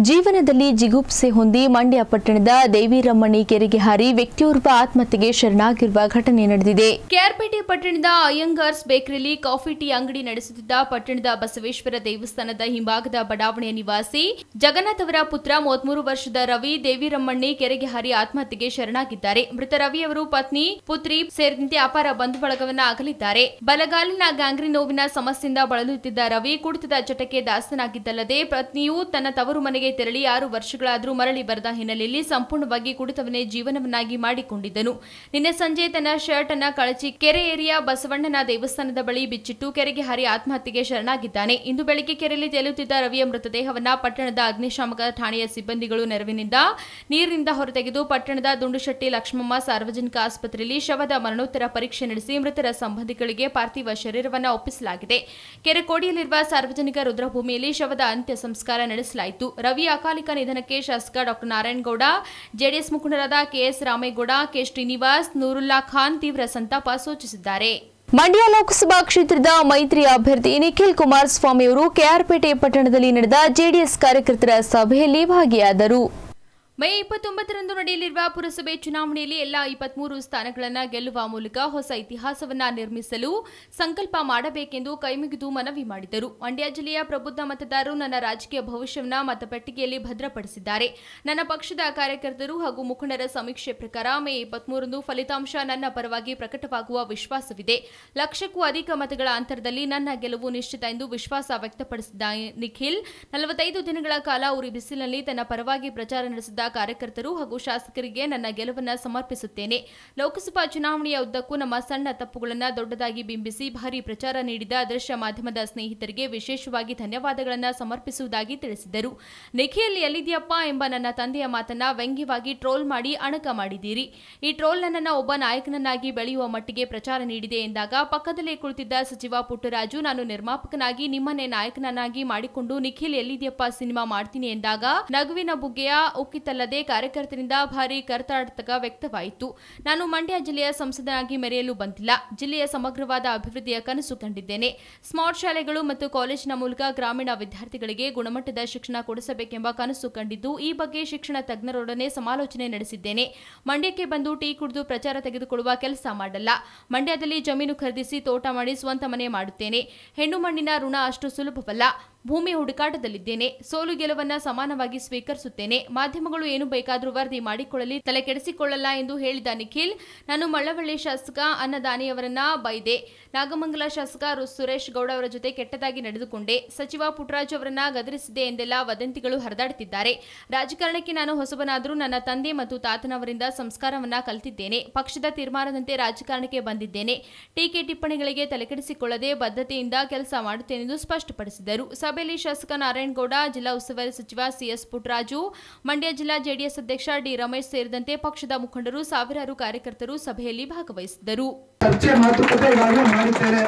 ಜೀವನದಲ್ಲಿ ಜಿಗುಪ್ಸೆ ಹೊಂದಿ ಮಂಡ್ಯ ಪಟ್ಟಣದ ದೇವಿರಮ್ಮಣಿ ಕೆರೆಗೆ ಹಾರಿ ವ್ಯಕ್ತಿಯೋರ್ವ ಆತ್ಮಹತ್ಯೆಗೆ ಶರಣಾಗಿರುವ ಘಟನೆ ನಡೆದಿದೆ ಕೆಆರ್ಪೇಟೆ ಪಟ್ಟಣದ ಅಯ್ಯಂಗಾರ್ಸ್ ಬೇಕರಿಯಲ್ಲಿ ಕಾಫಿ ಟೀ ಅಂಗಡಿ ನಡೆಸುತ್ತಿದ್ದ ಪಟ್ಟಣದ ಬಸವೇಶ್ವರ ದೇವಸ್ಥಾನದ ಹಿಂಭಾಗದ ಬಡಾವಣೆಯ ನಿವಾಸಿ ಜಗನ್ನಾಥ್ ಅವರ ಪುತ್ರ ಮೂವತ್ಮೂರು ವರ್ಷದ ರವಿ ದೇವಿರಮ್ಮಣ್ಣಿ ಕೆರೆಗೆ ಹಾರಿ ಆತ್ಮಹತ್ಯೆಗೆ ಶರಣಾಗಿದ್ದಾರೆ ಮೃತ ರವಿ ಅವರು ಪತ್ನಿ ಪುತ್ರಿ ಸೇರಿದಂತೆ ಅಪಾರ ಬಂಧು ಬಳಗವನ್ನ ಅಗಲಿದ್ದಾರೆ ಬಲಗಾಲಿನ ಗ್ಯಾಂಗ್ರಿ ನೋವಿನ ಸಮಸ್ಯೆಯಿಂದ ಬಳಲುತ್ತಿದ್ದ ರವಿ ಕುಡಿತದ ಚಟಕ್ಕೆ ದಾಸನಾಗಿದ್ದಲ್ಲದೆ ಪತ್ನಿಯು ತನ್ನ ತವರು ಮನೆಗೆ ತೆರಳಿ ಆರು ವರ್ಷಗಳಾದರೂ ಮರಳಿ ಬರದ ಹಿನ್ನೆಲೆಯಲ್ಲಿ ಸಂಪೂರ್ಣವಾಗಿ ಕುಡಿತವನ್ನೇ ಜೀವನವನ್ನಾಗಿ ಮಾಡಿಕೊಂಡಿದ್ದನು ನಿನ್ನೆ ಸಂಜೆ ತನ್ನ ಶರ್ಟ್ ಅನ್ನ ಕಳಚಿ ಕೆರೆ ಏರಿಯಾ ಬಸವಣ್ಣನ ದೇವಸ್ಥಾನದ ಬಳಿ ಬಿಚ್ಚಿಟ್ಟು ಕೆರೆಗೆ ಹಾರಿ ಆತ್ಮಹತ್ಯೆಗೆ ಶರಣಾಗಿದ್ದಾನೆ ಇಂದು ಬೆಳಗ್ಗೆ ಕೆರೆಯಲ್ಲಿ ತೇಲುತ್ತಿದ್ದ ರವಿಯ ಮೃತದೇಹವನ್ನ ಪಟ್ಟಣದ ಅಗ್ನಿಶಾಮಕ ಠಾಣೆಯ ಸಿಬ್ಬಂದಿಗಳು ನೆರವಿನಿಂದ ನೀರಿನಿಂದ ಹೊರತೆಗೆದು ಪಟ್ಟಣದ ದುಂಡುಶೆಟ್ಟಿ ಲಕ್ಷ್ಮಮ್ಮ ಸಾರ್ವಜನಿಕ ಆಸ್ಪತ್ರೆಯಲ್ಲಿ ಶವದ ಮರಣೋತ್ತರ ಪರೀಕ್ಷೆ ನಡೆಸಿ ಮೃತರ ಸಂಬಂಧಿಗಳಿಗೆ ಪಾರ್ಥಿವ ಶರೀರವನ್ನ ಒಪ್ಪಿಸಲಾಗಿದೆ ಕೆರೆ ಕೋಡಿಯಲ್ಲಿರುವ ಸಾರ್ವಜನಿಕ ರುದ್ರಭೂಮಿಯಲ್ಲಿ ಶವದ ಅಂತ್ಯ ಸಂಸ್ಕಾರ ನಡೆಸಲಾಯಿತು ರವಿ ಅಕಾಲಿಕ ನಿಧನಕ್ಕೆ ಶಾಸಕ ಡಾಕ್ಟರ್ ನಾರಾಯಣಗೌಡ ಜೆಡಿಎಸ್ ಮುಖಂಡರಾದ ಕೆಎಸ್ ರಾಮೇಗೌಡ ಕೆ ಶ್ರೀನಿವಾಸ್ ನೂರುಲ್ಲಾ ಖಾನ್ ತೀವ್ರ ಸಂತಾಪ ಸೂಚಿಸಿದ್ದಾರೆ ಮಂಡ್ಯ ಲೋಕಸಭಾ ಕ್ಷೇತ್ರದ ಮೈತ್ರಿ ಅಭ್ಯರ್ಥಿ ನಿಖಿಲ್ ಕುಮಾರಸ್ವಾಮಿ ಅವರು ಕೆಆರ್ಪೇಟೆ ಪಟ್ಟಣದಲ್ಲಿ ನಡೆದ ಜೆಡಿಎಸ್ ಕಾರ್ಯಕರ್ತರ ಸಭೆಯಲ್ಲಿ ಭಾಗಿಯಾದರು ಮೇ ಇಪ್ಪತ್ತೊಂಬತ್ತರಂದು ನಡೆಯಲಿರುವ ಪುರಸಭೆ ಚುನಾವಣೆಯಲ್ಲಿ ಎಲ್ಲಾ ಇಪ್ಪತ್ಮೂರು ಸ್ಥಾನಗಳನ್ನು ಗೆಲ್ಲುವ ಮೂಲಕ ಹೊಸ ಇತಿಹಾಸವನ್ನ ನಿರ್ಮಿಸಲು ಸಂಕಲ್ಪ ಮಾಡಬೇಕೆಂದು ಕೈಮುಗಿದು ಮನವಿ ಮಾಡಿದರು ಮಂಡ್ಯ ಜಿಲ್ಲೆಯ ಪ್ರಬುದ್ಧ ಮತದಾರರು ನನ್ನ ರಾಜಕೀಯ ಭವಿಷ್ಯವನ್ನ ಮತಪೆಟ್ಟಿಗೆಯಲ್ಲಿ ಭದ್ರಪಡಿಸಿದ್ದಾರೆ ನನ್ನ ಪಕ್ಷದ ಕಾರ್ಯಕರ್ತರು ಹಾಗೂ ಮುಖಂಡರ ಸಮೀಕ್ಷೆ ಪ್ರಕಾರ ಮೇ ಇಪ್ಪತ್ಮೂರರಂದು ಫಲಿತಾಂಶ ನನ್ನ ಪರವಾಗಿ ಪ್ರಕಟವಾಗುವ ವಿಶ್ವಾಸವಿದೆ ಲಕ್ಷಕ್ಕೂ ಅಧಿಕ ಮತಗಳ ಅಂತರದಲ್ಲಿ ನನ್ನ ಗೆಲುವು ನಿಶ್ಚಿತ ಎಂದು ವಿಶ್ವಾಸ ವ್ಯಕ್ತಪಡಿಸಿದ ನಿಖಿಲ್ ನಲವತ್ತೈದು ದಿನಗಳ ಕಾಲ ಉರಿ ಬಿಸಿಲಿನಲ್ಲಿ ತನ್ನ ಪರವಾಗಿ ಪ್ರಚಾರ ನಡೆಸಿದ ಕಾರ್ಯಕರ್ತರು ಹಾಗೂ ಶಾಸಕರಿಗೆ ನನ್ನ ಗೆಲುವನ್ನ ಸಮರ್ಪಿಸುತ್ತೇನೆ ಲೋಕಸಭಾ ಚುನಾವಣೆಯ ಉದ್ದಕ್ಕೂ ನಮ್ಮ ಸಣ್ಣ ತಪ್ಪುಗಳನ್ನು ದೊಡ್ಡದಾಗಿ ಬಿಂಬಿಸಿ ಭಾರಿ ಪ್ರಚಾರ ನೀಡಿದ ದೃಶ್ಯ ಮಾಧ್ಯಮದ ಸ್ನೇಹಿತರಿಗೆ ವಿಶೇಷವಾಗಿ ಧನ್ಯವಾದಗಳನ್ನು ಸಮರ್ಪಿಸುವುದಾಗಿ ತಿಳಿಸಿದರು ನಿಖಿಲ್ ಎಲ್ಲಿದೆಯಪ್ಪ ಎಂಬ ನನ್ನ ತಂದೆಯ ಮಾತನ್ನ ವ್ಯಂಗ್ಯವಾಗಿ ಟ್ರೋಲ್ ಮಾಡಿ ಅಣಕ ಮಾಡಿದ್ದೀರಿ ಈ ಟ್ರೋಲ್ ನನ್ನನ್ನು ಒಬ್ಬ ನಾಯಕನನ್ನಾಗಿ ಬೆಳೆಯುವ ಮಟ್ಟಿಗೆ ಪ್ರಚಾರ ನೀಡಿದೆ ಎಂದಾಗ ಪಕ್ಕದಲ್ಲೇ ಕುಳಿತಿದ್ದ ಸಚಿವ ಪುಟ್ಟರಾಜು ನಾನು ನಿರ್ಮಾಪಕನಾಗಿ ನಿಮ್ಮನ್ನೇ ನಾಯಕನನ್ನಾಗಿ ಮಾಡಿಕೊಂಡು ನಿಖಿಲ್ ಎಲ್ಲಿದೆಯಪ್ಪ ಸಿನಿಮಾ ಮಾಡ್ತೀನಿ ಎಂದಾಗ ನಗುವಿನ ಬುಗ್ಗೆಯ ಉಕ್ಕಿತಲ್ಲದೆ ಕಾರ್ಯಕರ್ತರಿಂದ ಭಾರಿ ಕರ್ತಾಟಕ ವ್ಯಕ್ತವಾಯಿತು ನಾನು ಮಂಡ್ಯ ಜಿಲ್ಲೆಯ ಸಂಸದನಾಗಿ ಮೆರೆಯಲು ಬಂದಿಲ್ಲ ಜಿಲ್ಲೆಯ ಸಮಗ್ರವಾದ ಅಭಿವೃದ್ಧಿಯ ಕನಸು ಕಂಡಿದ್ದೇನೆ ಸ್ಮಾರ್ಟ್ ಶಾಲೆಗಳು ಮತ್ತು ಕಾಲೇಜಿನ ಮೂಲಕ ಗ್ರಾಮೀಣ ವಿದ್ಯಾರ್ಥಿಗಳಿಗೆ ಗುಣಮಟ್ಟದ ಶಿಕ್ಷಣ ಕೊಡಿಸಬೇಕೆಂಬ ಕನಸು ಕಂಡಿದ್ದು ಈ ಬಗ್ಗೆ ಶಿಕ್ಷಣ ತಜ್ಞರೊಡನೆ ಸಮಾಲೋಚನೆ ನಡೆಸಿದ್ದೇನೆ ಮಂಡ್ಯಕ್ಕೆ ಬಂದು ಟೀ ಕುಡಿದು ಪ್ರಚಾರ ತೆಗೆದುಕೊಳ್ಳುವ ಕೆಲಸ ಮಾಡಲ್ಲ ಮಂಡ್ಯದಲ್ಲಿ ಜಮೀನು ಖರೀದಿಸಿ ತೋಟ ಮಾಡಿ ಸ್ವಂತ ಮನೆ ಮಾಡುತ್ತೇನೆ ಹೆಣ್ಣು ಮಣ್ಣಿನ ಋಣ ಅಷ್ಟು ಸುಲಭವಲ್ಲ ಭೂಮಿ ಹುಡುಕಾಟದಲ್ಲಿದ್ದೇನೆ ಸೋಲು ಗೆಲುವನ್ನ ಸಮಾನವಾಗಿ ಸ್ವೀಕರಿಸುತ್ತೇನೆ ಮಾಧ್ಯಮಗಳು ಏನು ಬೇಕಾದರೂ ವರದಿ ಮಾಡಿಕೊಳ್ಳಲಿ ತಲೆ ಕೆಡಿಸಿಕೊಳ್ಳಲ್ಲ ಎಂದು ಹೇಳಿದ ನಿಖಿಲ್ ನಾನು ಮಳ್ಳವಳ್ಳಿ ಶಾಸಕ ಅನ್ನದಾನಿಯವರನ್ನ ಬೈದೆ ನಾಗಮಂಗಲ ಶಾಸಕ ರು- ಸುರೇಶ್ ಗೌಡ ಅವರ ಜೊತೆ ಕೆಟ್ಟದಾಗಿ ನಡೆದುಕೊಂಡೆ ಸಚಿವ ಪುಟ್ಟರಾಜು ಅವರನ್ನ ಗದರಿಸಿದೆ ಎಂದೆಲ್ಲ ವದಂತಿಗಳು ಹರಿದಾಡುತ್ತಿದ್ದಾರೆ ರಾಜಕಾರಣಕ್ಕೆ ನಾನು ಹೊಸಬನಾದರೂ ನನ್ನ ತಂದೆ ಮತ್ತು ತಾತನವರಿಂದ ಸಂಸ್ಕಾರವನ್ನ ಕಲಿತಿದ್ದೇನೆ ಪಕ್ಷದ ತೀರ್ಮಾನದಂತೆ ರಾಜಕಾರಣಕ್ಕೆ ಬಂದಿದ್ದೇನೆ ಟೀಕೆ ಟಿಪ್ಪಣಿಗಳಿಗೆ ತಲೆಕೆಡಿಸಿಕೊಳ್ಳದೆ ಬದ್ಧತೆಯಿಂದ ಕೆಲಸ ಮಾಡುತ್ತೇನೆಂದು ಸ್ಪಷ್ಟಪಡಿಸಿದರು ಸಭೆಯಲ್ಲಿ ಶಾಸಕ ನಾರಾಯಣಗೌಡ ಜಿಲ್ಲಾ ಉಸ್ತುವಾರಿ ಸಚಿವ ಸಿಎಸ್ ಪುಟ್ಟರಾಜು ಮಂಡ್ಯ ಜಿಲ್ಲಾ ಜೆಡಿಎಸ್ ಅಧ್ಯಕ್ಷ ಡಿ ರಮೇಶ್ ಸೇರಿದಂತೆ ಪಕ್ಷದ ಮುಖಂಡರು ಸಾವಿರಾರು ಕಾರ್ಯಕರ್ತರು ಸಭೆಯಲ್ಲಿ ಭಾಗವಹಿಸಿದ್ದರು ಚರ್ಚೆ ಮಾತುಕತೆ ಈಗಾಗಲೇ ಮಾಡಿದ್ದೇನೆ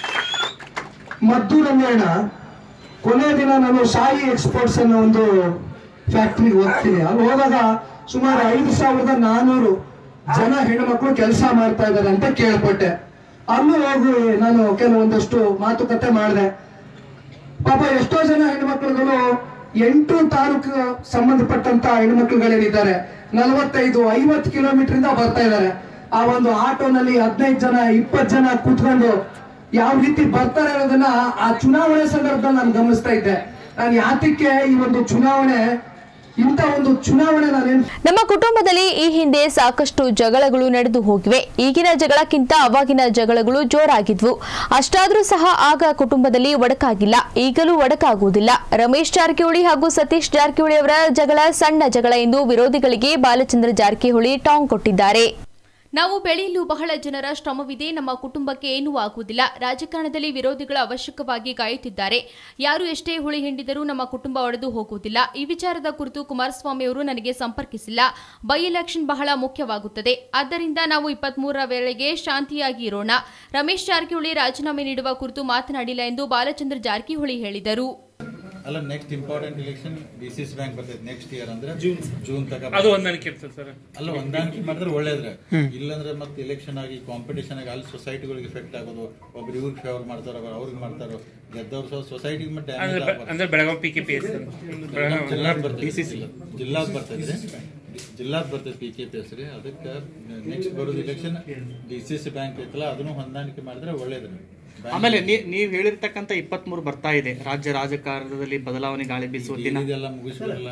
ಮದ್ದು ರಂಗಣ್ಣ ಕೊನೆ ದಿನ ನಾನು ಸಾಯಿ ಎಕ್ಸ್ಪೋರ್ಟ್ಸ್ ಅನ್ನೋ ಒಂದು ಫ್ಯಾಕ್ಟ್ರಿಗೆ ಹೋಗ್ತೀನಿ ಅಲ್ಲಿ ಹೋದಾಗ ಸುಮಾರು ಐದು ಸಾವಿರದ ನಾನೂರು ಜನ ಹೆಣ್ಮಕ್ಳು ಕೆಲಸ ಮಾಡ್ತಾ ಇದ್ದಾರೆ ಅಂತ ಕೇಳ್ಪಟ್ಟೆ ಅಲ್ಲೂ ಹೋಗಿ ನಾನು ಕೆಲವೊಂದಷ್ಟು ಮಾತುಕತೆ ಮಾಡಿದೆ ಪಾಪ ಎಷ್ಟೋ ಜನ ಹೆಣ್ಮಕ್ಳುಗಳು ಎಂಟು ತಾಲೂಕು ಸಂಬಂಧಪಟ್ಟಂತ ಹೆಣ್ಮಕ್ಳುಗಳೇನಿದ್ದಾರೆ ನಲವತ್ತೈದು ಐವತ್ತು ಕಿಲೋಮೀಟರ್ ಇಂದ ಬರ್ತಾ ಇದ್ದಾರೆ ಆ ಒಂದು ಆಟೋನಲ್ಲಿ ಹದಿನೈದು ಜನ ಇಪ್ಪತ್ತು ಜನ ಕೂತ್ಕೊಂಡು ಯಾವ ರೀತಿ ಬರ್ತಾರೆ ಅನ್ನೋದನ್ನ ಆ ಚುನಾವಣೆ ಸಂದರ್ಭದಲ್ಲಿ ನಾನು ಗಮನಿಸ್ತಾ ಇದ್ದೆ ನಾನು ಯಾತಕ್ಕೆ ಈ ಒಂದು ಚುನಾವಣೆ ಇಂಥ ಒಂದು ಚುನಾವಣೆ ನಾನೇನು ನಮ್ಮ ಕುಟುಂಬದಲ್ಲಿ ಈ ಹಿಂದೆ ಸಾಕಷ್ಟು ಜಗಳಗಳು ನಡೆದು ಹೋಗಿವೆ ಈಗಿನ ಜಗಳಕ್ಕಿಂತ ಅವಾಗಿನ ಜಗಳಗಳು ಜೋರಾಗಿದ್ವು ಅಷ್ಟಾದ್ರೂ ಸಹ ಆಗ ಕುಟುಂಬದಲ್ಲಿ ಒಡಕಾಗಿಲ್ಲ ಈಗಲೂ ಒಡಕಾಗುವುದಿಲ್ಲ ರಮೇಶ್ ಜಾರಕಿಹೊಳಿ ಹಾಗೂ ಸತೀಶ್ ಜಾರಕಿಹೊಳಿ ಅವರ ಜಗಳ ಸಣ್ಣ ಜಗಳ ಎಂದು ವಿರೋಧಿಗಳಿಗೆ ಬಾಲಚಂದ್ರ ಜಾರಕಿಹೊಳಿ ಟಾಂಗ್ ಕೊಟ್ಟಿದ್ದಾರೆ ನಾವು ಬೆಳೆಯಲು ಬಹಳ ಜನರ ಶ್ರಮವಿದೆ ನಮ್ಮ ಕುಟುಂಬಕ್ಕೆ ಏನೂ ಆಗುವುದಿಲ್ಲ ರಾಜಕಾರಣದಲ್ಲಿ ವಿರೋಧಿಗಳು ಅವಶ್ಯಕವಾಗಿ ಕಾಯುತ್ತಿದ್ದಾರೆ ಯಾರು ಎಷ್ಟೇ ಹುಳಿ ಹಿಂಡಿದರೂ ನಮ್ಮ ಕುಟುಂಬ ಒಡೆದು ಹೋಗುವುದಿಲ್ಲ ಈ ವಿಚಾರದ ಕುರಿತು ಕುಮಾರಸ್ವಾಮಿ ಅವರು ನನಗೆ ಸಂಪರ್ಕಿಸಿಲ್ಲ ಬೈ ಎಲೆಕ್ಷನ್ ಬಹಳ ಮುಖ್ಯವಾಗುತ್ತದೆ ಆದ್ದರಿಂದ ನಾವು ಇಪ್ಪತ್ಮೂರರ ವೇಳೆಗೆ ಶಾಂತಿಯಾಗಿ ಇರೋಣ ರಮೇಶ್ ಜಾರಕಿಹೊಳಿ ರಾಜೀನಾಮೆ ನೀಡುವ ಕುರಿತು ಮಾತನಾಡಿಲ್ಲ ಎಂದು ಬಾಲಚಂದ್ರ ಜಾರಕಿಹೊಳಿ ಹೇಳಿದರು ಅಲ್ಲ next important election D C C bank ಬರ್ತೈತೆ ನೆಕ್ಸ್ಟ್ ಇಯರ್ ಅಂದ್ರೆ ಜೂನ್ ಜೂನ್ ತಕ ಅದು ಹೊಂದಾಣಿಕೆ ಇರ್ತದೆ ಸರ್ ಅಲ್ಲ ಹೊಂದಾಣಿಕೆ ಮಾಡಿದ್ರೆ ಒಳ್ಳೇದ್ರೆ ಇಲ್ಲಂದ್ರೆ ಮತ್ತೆ ಇಲೆಕ್ಷನ್ ಆಗಿ ಕಾಂಪಿಟೇಷನ್ ಆಗಿ ಅಲ್ಲಿ ಸೊಸೈಟಿಗಳಿಗೆ ಎಫೆಕ್ಟ್ ಆಗೋದು ಒಬ್ರು ಇವ್ರಿಗೆ ಫೇವರ್ ಮಾಡ್ತಾರ ಅವ್ರಿಗೆ ಮಾಡ್ತಾರೋ ಗೆದ್ದವ್ರು ಸಹ ಸೊಸೈಟಿಗೆ ಮತ್ತೆ ಅಂದ್ರೆ ಡ್ಯಾಮೇಜ್ ಬೆ- ಅಂದ್ರೆ Belagavi P K P S Belagavi ಜಿಲ್ಲಾದ್ ಬರ್ತೈತೆ ಜಿಲ್ಲಾದ್ ಬರ್ತೈತೆ ಜಿಲ್ಲಾದ್ ಬರ್ತೈತೆ ಪಿ ಕೆ ಪಿ ಎಸ್ ರೀ ಅದಕ್ಕೆ ನೆಕ್ಸ್ಟ್ ಬರೋದು election D C C bank ಐತಲ್ಲ ಅದನ್ನು ಹೊಂದಾಣಿಕೆ ಮಾಡಿದ್ರೆ ಒಳ್ಳೇದ್ರಿ Bank ಆಮೇಲೆ ನೀ- ನೀವ್ ಹೇಳಿರ್ತಕ್ಕಂಥ ಇಪ್ಪತ್ತ್ ಮೂರು ಬರ್ತಾ ಇದೆ ರಾಜ್ಯ ರಾಜಕಾರಣದಲ್ಲಿ ಬದಲಾವಣೆ ಗಾಳಿ ಬೀಸುವ ದಿನ ಇದೆಲ್ಲ ಮುಗಿಸ್ಬಿಡಲ್ಲ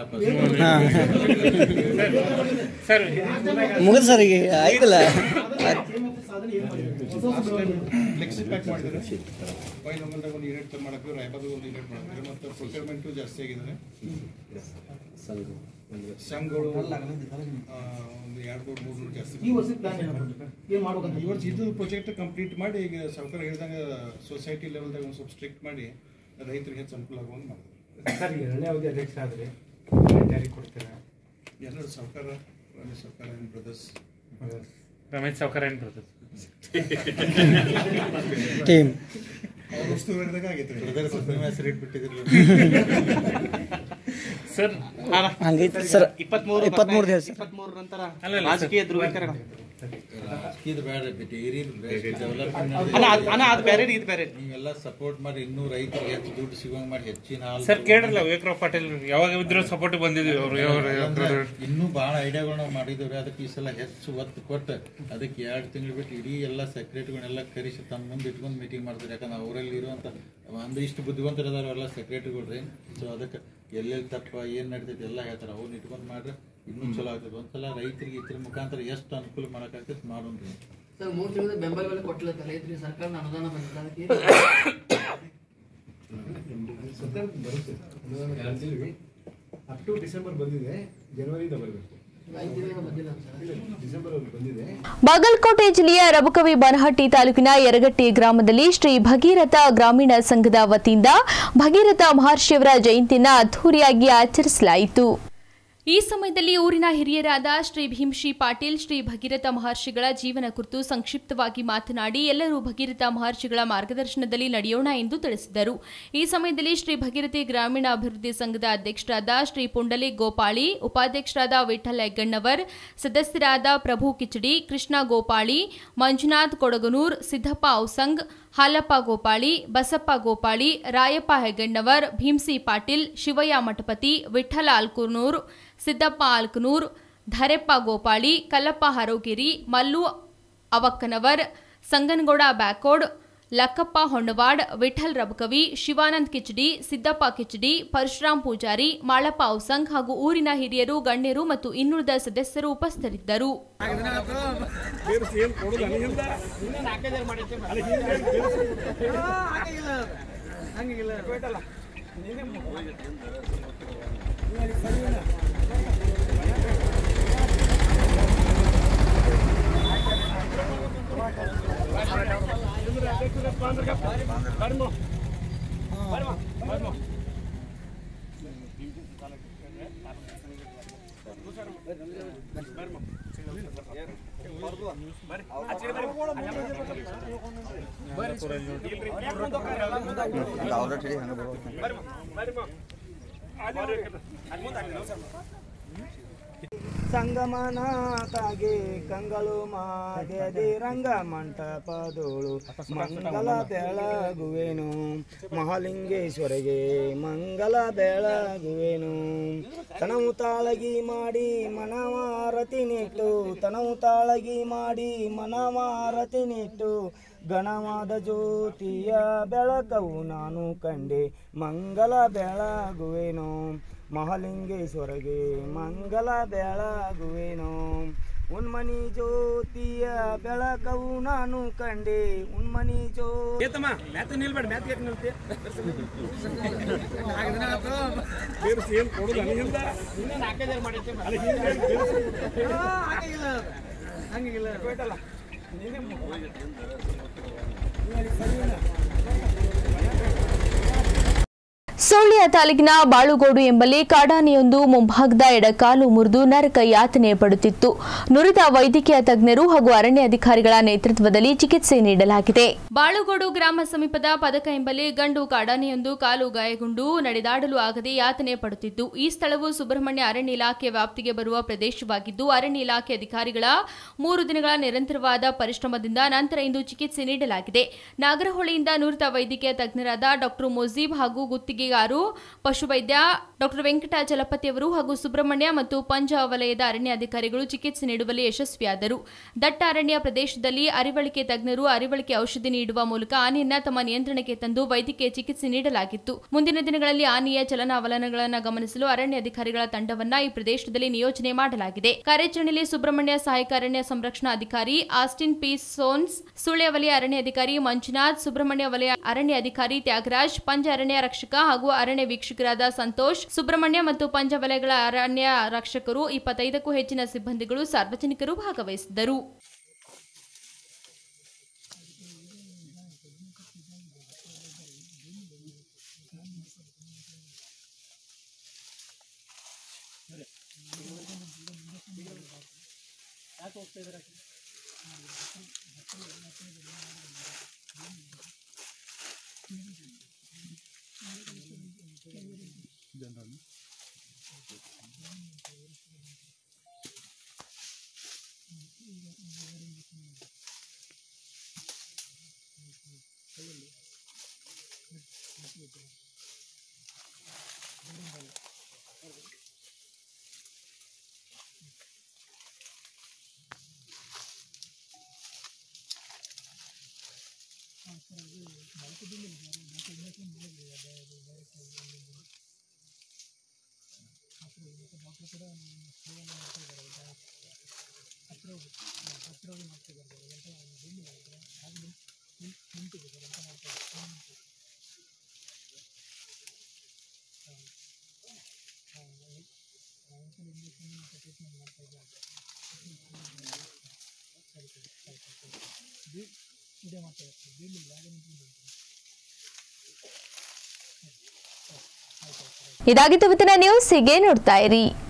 ಸರ್ ಮುಗಿದ ಸರ್ ಈಗ ಆಯ್ತಲ್ಲ ಫ್ಲೆಕ್ಸಿ ಪ್ಯಾಕ್ ಮಾಡಿದ್ದಾರೆ ಫೈನ್ ಒಂಗಲ್ದಾಗ ಒಂದು ಯೂನಿಟ್ ಮಾಡಕ್ಕೆ ರಾಯಬಾಗ ಒಂದು ಯೂನಿಟ್ ಮಾಡಿದ್ದಾರೆ ಮತ್ತು ಪ್ರೊಕ್ಯೂರ್ಮೆಂಟು ಜಾಸ್ತಿ ಆಗಿದ್ದಾರೆ ಸಂಘಗಳು ಆ, ಒಂದು ಎರಡು ಮೂರು ಮೂರು ನೂರು ಜಾಸ್ತಿ ಈ ವರ್ಷದ ಪ್ಲಾನ್ ಏನು ಮಾಡ್ಬೇಕಂತ ಈ ವರ್ಷ ಇದು ಪ್ರಾಜೆಕ್ಟ್ ಕಂಪ್ಲೀಟ್ ಮಾಡಿ ಈಗ ಸರ್ಕಾರ ಹೇಳಿದಂಗೆ ಸೊಸೈಟಿ ಲೆವೆಲ್ದಾಗ ಒಂದು ಸ್ವಲ್ಪ ಸ್ಟ್ರಿಕ್ಟ್ ಮಾಡಿ ರೈತರಿಗೆ ಹೆಚ್ಚು ಅನುಕೂಲ ಆಗುವಂಗೆ ಮಾಡಿದ್ರು ಸರ್ ಎರಡನೇ ಅವಧಿ ಅಧ್ಯಕ್ಷ ಆದ್ರೆ ಜಾರಿ ಕೊಡ್ತೀರಾ ಎಲ್ಲರೂ ಸರ್ಕಾರ ರಮೇಶ್ ಸರ್ಕಾರ ಬ್ರದರ್ಸ್ ರಮೇಶ್ ಸಾವ್ಕಾರ ಏನ್ ಬರ್ತದೆ ಟೀಮ್ ಅವ್ರ ಉಸ್ತುವಾರಿದಾಗ ಆಗೈತೆ ರೀ. ಹೆಸರು ಇಟ್ಬಿಟ್ಟಿದ್ರು ಸರ್ ಹಂಗೈತಿ ಸರ್ ಇಪ್ಪತ್ಮೂರು ಇಪ್ಪತ್ಮೂರು ದಿವಸ ಇಪ್ಪತ್ಮೂರು ನಂತರ ಅಲ್ಲ, ಅಲ್ಲ, ರಾಜಕೀಯ ಧ್ರುವೀಕರಣ ರಾಜಕೀಯದ ಬೇಡ ಡೈರಿ ಡೆವಲಪ್ಮೆಂಟ್ ಅಣ್ಣ ಅದ್- ಅಣ್ಣ ಅದು ಬೇರೆ ಇದು ಬೇರೆ ನೀವೆಲ್ಲ ಸಪೋರ್ಟ್ ಮಾಡಿ ಇನ್ನೂ ರೈತರಿಗೆ ಹೆಚ್ಚು ದುಡ್ಡು ಸಿಗೋಂಗ್ ಮಾಡಿ ಹೆಚ್ಚಿನ ಹಾಲು ಸರ್ ಕೇಳಿರಲ್ಲ ವಿವೇಕರಾವ್ ಪಾಟೀಲ್ ಯಾವಾಗ ಇದ್ರು ಸಪೋರ್ಟ್ ಬಂದಿದ್ವಿ ಅವರು ಅಂದ್ರೆ ಇನ್ನೂ ಬಹಳ ಐಡಿಯಾಗಳನ್ನ ಮಾಡಿದವ್ರಿ ಅದಕ್ಕೆ ಈ ಸಲ ಹೆಚ್ಚು ಒತ್ತು ಕೊಟ್ಟು ಅದಕ್ಕೆ ಎರಡು ತಿಂಗಳು ಬಿಟ್ಟು ಇಡೀ ಎಲ್ಲ ಸೆಕ್ರೆಟರಿಗಳನ್ನೆಲ್ಲ ಕರೆಸಿ ತಮ್ಮ ಮುಂದೆ ಇಟ್ಕೊಂಡು ಮೀಟಿಂಗ್ ಮಾಡ್ತಾರೆ ಯಾಕಂದ್ರೆ ಅವರಲ್ಲಿ ಇರುವಂತ ಒಂದು ಇಷ್ಟು ಬುದ್ಧಿವಂತರು ಅದಾರ ಎಲ್ಲ ಸೆಕ್ರೆಟರಿಗಳು ರೀ ಸೊ ಅದಕ್ಕೆ ಎಲ್ಲೆಲ್ಲಿ ತಪ್ಪ ಏನ್ ನಡೀತೈತೆ ಎಲ್ಲ ಹೇಳ್ತಾರೆ ಅವ್ರನ್ನ ಇಟ್ಕೊಂಡು ಮಾಡ್ರೆ ಇನ್ನೂ ಚಲೋ ಆಗ್ತದೆ ಒಂದ್ಸಲ ರೈತರಿಗೆ ಇದ್ರ ಮುಖಾಂತರ ಎಷ್ಟು ಅನುಕೂಲ ಮಾಡಕ್ಕಾಗ್ತೈತೆ ಮಾಡೋಣ್ರಿ ಸರ್ ಮೂರು ತಿಂಗಳ ಬೆಂಬಲ ಬೆಲೆ ಕೊಟ್ಟಿಲ್ಲ ರೈತರಿಗೆ ಸರ್ಕಾರದ ಅನುದಾನ ಬಂದಿಲ್ಲ ಅದಕ್ಕೆ ಅಪ್ ಟು ಡಿಸೆಂಬರ್ ಬಂದಿದೆ ಜನವರಿಯಿಂದ ಬರಬೇಕು ಐದು ತಿಂಗಳ ಬಂದಿಲ್ಲ ಸರ್ ಡಿಸೆಂಬರ್ ಅಲ್ಲಿ ಬಂದಿದೆ ಬಾಗಲಕೋಟೆ ಜಿಲ್ಲೆಯ ರಬಕವಿ ಬನಹಟ್ಟಿ ತಾಲೂಕಿನ ಯರಗಟ್ಟಿ ಗ್ರಾಮದಲ್ಲಿ ಶ್ರೀ ಭಗೀರಥ ಗ್ರಾಮೀಣ ಸಂಘದ ವತಿಯಿಂದ ಭಗೀರಥ ಮಹರ್ಷಿಯವರ ಜಯಂತಿಯನ್ನು ಅದ್ದೂರಿಯಾಗಿ ಆಚರಿಸಲಾಯಿತು ಈ ಸಮಯದಲ್ಲಿ ಊರಿನ ಹಿರಿಯರಾದ ಶ್ರೀ ಭೀಮ್ಶಿ ಪಾಟೀಲ್ ಶ್ರೀ ಭಗೀರಥ ಮಹರ್ಷಿಗಳ ಜೀವನ ಕುರಿತು ಸಂಕ್ಷಿಪ್ತವಾಗಿ ಮಾತನಾಡಿ ಎಲ್ಲರೂ ಭಗೀರಥ ಮಹರ್ಷಿಗಳ ಮಾರ್ಗದರ್ಶನದಲ್ಲಿ ನಡೆಯೋಣ ಎಂದು ತಿಳಿಸಿದರು ಈ ಸಮಯದಲ್ಲಿ ಶ್ರೀ ಭಗೀರಥಿ ಗ್ರಾಮೀಣ ಅಭಿವೃದ್ಧಿ ಸಂಘದ ಅಧ್ಯಕ್ಷರಾದ ಶ್ರೀ ಪುಂಡಲಿ ಗೋಪಾಳಿ ಉಪಾಧ್ಯಕ್ಷರಾದ ವಿಠಲ್ ಹೆಗ್ಗಣ್ಣವರ್ ಸದಸ್ಯರಾದ ಪ್ರಭು ಕಿಚಡಿ ಕೃಷ್ಣ ಗೋಪಾಳಿ ಮಂಜುನಾಥ್ ಕೊಡಗನೂರ್ ಸಿದ್ದಪ್ಪ ಔಸಂಗ್ ಹಾಲಪ್ಪ ಗೋಪಾಳಿ ಬಸಪ್ಪ ಗೋಪಾಳಿ ರಾಯಪ್ಪ ಹೆಗ್ಗಣ್ಣವರ್ ಭೀಮ್ಸಿ ಪಾಟೀಲ್ ಶಿವಯ್ಯ ಮಠಪತಿ ವಿಠಲ ಆಲ್ಕುನೂರ್ ಸಿದ್ದಪ್ಪ ಆಲ್ಕನೂರ್ ಧರೆಪ್ಪ ಗೋಪಾಳಿ ಕಲ್ಲಪ್ಪ ಹರೋಗಿರಿ ಮಲ್ಲು ಅವಕ್ಕನವರ್ ಸಂಗನಗೌಡ ಬ್ಯಾಕೋಡ್ ಲಕ್ಕಪ್ಪ ಹೊಣ್ಣವಾಡ್ ವಿಠಲ್ ರಬಕವಿ ಶಿವಾನಂದ್ ಕಿಚಡಿ ಸಿದ್ದಪ್ಪ ಕಿಚಡಿ ಪರಶುರಾಮ್ ಪೂಜಾರಿ ಮಾಳಪ್ಪ ಔಸಂಗ್ ಹಾಗೂ ಊರಿನ ಹಿರಿಯರು ಗಣ್ಯರು ಮತ್ತು ಇನ್ನುಳಿದ ಸದಸ್ಯರು ಉಪಸ್ಥಿತರಿದ್ದರು ಸಂಗಮನಾಥಾಗೆ ಕಂಗಳು ಮಾದೆದಿ ರಂಗ ಮಂಟಪದೋಳು ಮಂಗಲ ಬೆಳಗುವೆನು ಮಹಾಲಿಂಗೇಶ್ವರಿಗೆ ಮಂಗಲ ಬೆಳಗುವೆನು ತನವು ತಾಳಗಿ ಮಾಡಿ ಮನವಾರತಿ ನಿಟ್ಟು ತನವು ತಾಳಗಿ ಮಾಡಿ ಮನವಾರತಿ ನಿಟ್ಟು ಗಣವಾದ ಜ್ಯೋತಿಯ ಬೆಳಕವು ನಾನು ಕಂಡೆ ಮಂಗಲ ಬೆಳಗುವೆನು ಮಹಾಲಿಂಗೇಶ್ವರಗೆ ಮಂಗಲ ಬೆಳಗುವೆನು ಉನ್ಮನಿ ಜ್ಯೋತಿಯ ಬೆಳಕವು ನಾನು ಕಂಡೆ ಉನ್ಮನಿ ಜ್ಯೋತಿ ಸುಳ್ಯ ತಾಲೂಕಿನ ಬಾಳುಗೋಡು ಎಂಬಲ್ಲಿ ಕಾಡಾನೆಯೊಂದು ಮುಂಭಾಗದ ಎಡಕಾಲು ಮುರಿದು ನರಕ ಯಾತನೆ ಪಡುತ್ತಿತ್ತು ನುರಿತ ವೈದ್ಯಕೀಯ ತಜ್ಞರು ಹಾಗೂ ಅರಣ್ಯ ಅಧಿಕಾರಿಗಳ ನೇತೃತ್ವದಲ್ಲಿ ಚಿಕಿತ್ಸೆ ನೀಡಲಾಗಿದೆ ಬಾಳುಗೋಡು ಗ್ರಾಮ ಸಮೀಪದ ಪದಕ ಎಂಬಲ್ಲಿ ಗಂಡು ಕಾಡಾನೆಯೊಂದು ಕಾಲು ಗಾಯಗೊಂಡು ನಡೆದಾಡಲು ಆಗದೆ ಯಾತನೆ ಪಡುತ್ತಿತ್ತು ಈ ಸ್ಥಳವು ಸುಬ್ರಹ್ಮಣ್ಯ ಅರಣ್ಯ ಇಲಾಖೆ ವ್ಯಾಪ್ತಿಗೆ ಬರುವ ಪ್ರದೇಶವಾಗಿದ್ದು ಅರಣ್ಯ ಇಲಾಖೆ ಅಧಿಕಾರಿಗಳ ಮೂರು ದಿನಗಳ ನಿರಂತರವಾದ ಪರಿಶ್ರಮದಿಂದ ನಂತರ ಇಂದು ಚಿಕಿತ್ಸೆ ನೀಡಲಾಗಿದೆ ನಾಗರಹೊಳೆಯಿಂದ ನುರಿತ ವೈದ್ಯಕೀಯ ತಜ್ಞರಾದ ಡಾಕ್ಟರ್ ಮೊಜೀಬ್ ಹಾಗೂ ಗುತ್ತಿಗೆಗಾರು ಪಶುವೈದ್ಯ ಡಾಕ್ಟರ್ ವೆಂಕಟ ಚಲಪತಿ ಅವರು ಹಾಗೂ ಸುಬ್ರಹ್ಮಣ್ಯ ಮತ್ತು ಪಂಜ ವಲಯದ ಅರಣ್ಯ ಅಧಿಕಾರಿಗಳು ಚಿಕಿತ್ಸೆ ನೀಡುವಲ್ಲಿ ಯಶಸ್ವಿಯಾದರು ದಟ್ಟ ಅರಣ್ಯ ಪ್ರದೇಶದಲ್ಲಿ ಅರಿವಳಿಕೆ ತಜ್ಞರು ಅರಿವಳಿಕೆ ಔಷಧಿ ನೀಡುವ ಮೂಲಕ ಆನೆಯನ್ನ ತಮ್ಮ ನಿಯಂತ್ರಣಕ್ಕೆ ತಂದು ವೈದ್ಯಕೀಯ ಚಿಕಿತ್ಸೆ ನೀಡಲಾಗಿತ್ತು ಮುಂದಿನ ದಿನಗಳಲ್ಲಿ ಆನೆಯ ಚಲನಾವಲನಗಳನ್ನು ಗಮನಿಸಲು ಅರಣ್ಯ ಅಧಿಕಾರಿಗಳ ತಂಡವನ್ನ ಈ ಪ್ರದೇಶದಲ್ಲಿ ನಿಯೋಜನೆ ಮಾಡಲಾಗಿದೆ ಕಾರ್ಯಾಚರಣೆಯಲ್ಲಿ ಸುಬ್ರಹ್ಮಣ್ಯ ಸಹಾಯಕ ಅರಣ್ಯ ಸಂರಕ್ಷಣಾ ಅಧಿಕಾರಿ ಆಸ್ಟಿನ್ ಪಿ ಸೋನ್ಸ್ ಸುಳ್ಯ ವಲಯ ಅರಣ್ಯ ಅಧಿಕಾರಿ ಮಂಜುನಾಥ್ ಸುಬ್ರಹ್ಮಣ್ಯ ವಲಯ ಅರಣ್ಯ ಅಧಿಕಾರಿ ತ್ಯಾಗರಾಜ್ ಪಂಜ ಅರಣ್ಯ ರಕ್ಷಕ ಹಾಗೂ ಅರಣ್ಯ ವೀಕ್ಷಕರಾದ ಸಂತೋಷ್ ಸುಬ್ರಹ್ಮಣ್ಯ ಮತ್ತು ಪಂಜ ವಲಯಗಳ ಅರಣ್ಯ ರಕ್ಷಕರು ಇಪ್ಪತ್ತೈದಕ್ಕೂ ಹೆಚ್ಚಿನ ಸಿಬ್ಬಂದಿಗಳು ಸಾರ್ವಜನಿಕರು ಭಾಗವಹಿಸಿದ್ದರು ಇದಾಗಿತ್ತು ಇವತ್ತಿನ ನ್ಯೂಸ್ ಹೀಗೆ ನೋಡ್ತಾ ಇರಿ